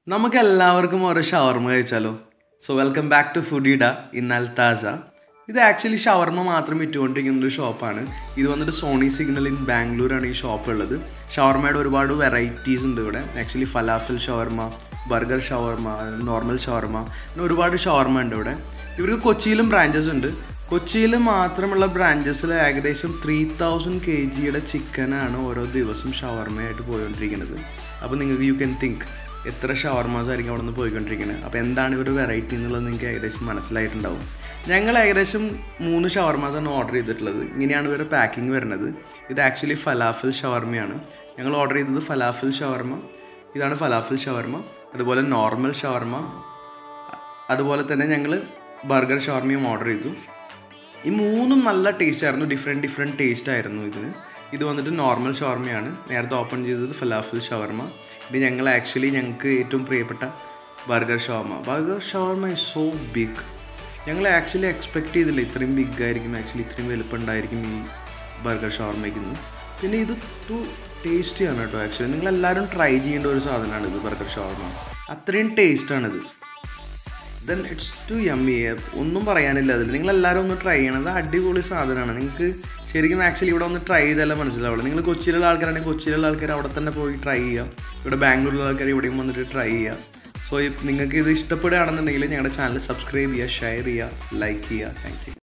നമുക്ക് എല്ലാവർക്കും ഓരോ ഷവർമ കഴിച്ചാലോ സോ വെൽക്കം ബാക്ക് ടു ഫുഡിഡ ഇൻ അൽത്താസ ഇത് ആക്ച്വലി ഷവർമ മാത്രം വിറ്റുകൊണ്ടിരിക്കുന്ന ഒരു ഷോപ്പാണ് ഇത് വന്നിട്ട് സോണി സിഗ്നൽ ഇൻ ബാംഗ്ലൂരാണ് ഈ ഷോപ്പ് ഉള്ളത് ഷവർമയുടെ ഒരുപാട് വെറൈറ്റീസ് ഉണ്ട് ഇവിടെ actually falafel shawarma burger shawarma normal shawarma അങ്ങനെ ഒരുപാട് ഷവർമ ഉണ്ട് ഇവിടെ ഇവർക്ക് കൊച്ചിയിലും ബ്രാഞ്ചസ് ഉണ്ട് കൊച്ചിയിൽ മാത്രമുള്ള ബ്രാഞ്ചസിൽ ഏകദേശം ത്രീ തൗസൻഡ് കെ ജിയുടെ ചിക്കനാണ് ഓരോ ദിവസം ഷവർമയായിട്ട് പോയിക്കൊണ്ടിരിക്കുന്നത് അപ്പോൾ നിങ്ങൾക്ക് യു ക്യാൻ തിങ്ക് എത്ര ഷവർമാസ് ആയിരിക്കും അവിടെ നിന്ന് പോയിക്കൊണ്ടിരിക്കുന്നത് അപ്പോൾ എന്താണ് ഇവരുടെ വെറൈറ്റി എന്നുള്ളത് നിങ്ങൾക്ക് ഏകദേശം മനസ്സിലായിട്ടുണ്ടാവും ഞങ്ങൾ ഏകദേശം മൂന്ന് ഷവർമാസാണ് ഓർഡർ ചെയ്തിട്ടുള്ളത് ഇങ്ങനെയാണ് ഇവരുടെ പാക്കിംഗ് വരുന്നത് ഇത് ആക്ച്വലി ഫലാഫിൽ ഷവർമയാണ് ഞങ്ങൾ ഓർഡർ ചെയ്തത് ഫലാഫിൽ ഷവർമ ഇതാണ് ഫലാഫിൽ ഷവർമ അതുപോലെ നോർമൽ ഷവർമ അതുപോലെ തന്നെ ഞങ്ങൾ ബർഗർ ഷവർമയും ഓർഡർ ചെയ്തു ഈ മൂന്നും നല്ല ടേസ്റ്റ് ആയിരുന്നു ഡിഫറെൻറ്റ് ഡിഫറെൻറ്റ് ടേസ്റ്റ് ആയിരുന്നു ഇതിന് ഇത് വന്നിട്ട് നോർമൽ ഷവർമയാണ് നേരത്തെ ഓപ്പൺ ചെയ്തത് ഫലാഫിൽ ഷവർമ ഇത് ഞങ്ങൾ ആക്ച്വലി ഞങ്ങൾക്ക് ഏറ്റവും പ്രിയപ്പെട്ട burger shawarma burger shawarma is so big ഞങ്ങൾ ആക്ച്വലി എക്സ്പെക്ട് ചെയ്തില്ല ഇത്രയും ബിഗ് ആയിരിക്കും ആക്ച്വലി ഇത്രയും വലുപ്പം ഉണ്ടായിരിക്കും ഈ ബർഗർ ഷവർമയ്ക്കുന്നു പിന്നെ ഇത് ടു ടേസ്റ്റിയാണ് കേട്ടോ ആക്ച്വലി നിങ്ങളെല്ലാവരും ട്രൈ ചെയ്യേണ്ട ഒരു സാധനമാണ് ഇത് ബർഗർ ഷവർമ അത്രയും ടേസ്റ്റാണിത് ദെൻ ഇറ്റ്സ് ടു യമ്മി ഒന്നും പറയാനില്ല അതിൽ നിങ്ങൾ എല്ലാവരും ഒന്ന് ട്രൈ ചെയ്യണം അത് അടിപൊളി സാധനമാണ് നിങ്ങൾക്ക് ശരിക്കും ആക്ച്വലി ഇവിടെ ഒന്ന് ട്രൈ ചെയ്താലേ മനസ്സിലാവുള്ളൂ നിങ്ങൾ കൊച്ചിയിലുള്ള ആൾക്കാരാണെങ്കിൽ കൊച്ചിയിലുള്ള ആൾക്കാർ അവിടെ തന്നെ പോയി ട്രൈ ചെയ്യുക ഇവിടെ ബാംഗ്ലൂരിലുള്ള ആൾക്കാർ ഇവിടെയും വന്നിട്ട് ട്രൈ ചെയ്യുക സോ നിങ്ങൾക്ക് ഇത് ഇഷ്ടപ്പെടുകയാണെന്നുണ്ടെങ്കിൽ ഞങ്ങളുടെ ചാനൽ സബ്സ്ക്രൈബ് ചെയ്യുക ഷെയർ ചെയ്യുക ലൈക്ക് ചെയ്യുക താങ്ക് യു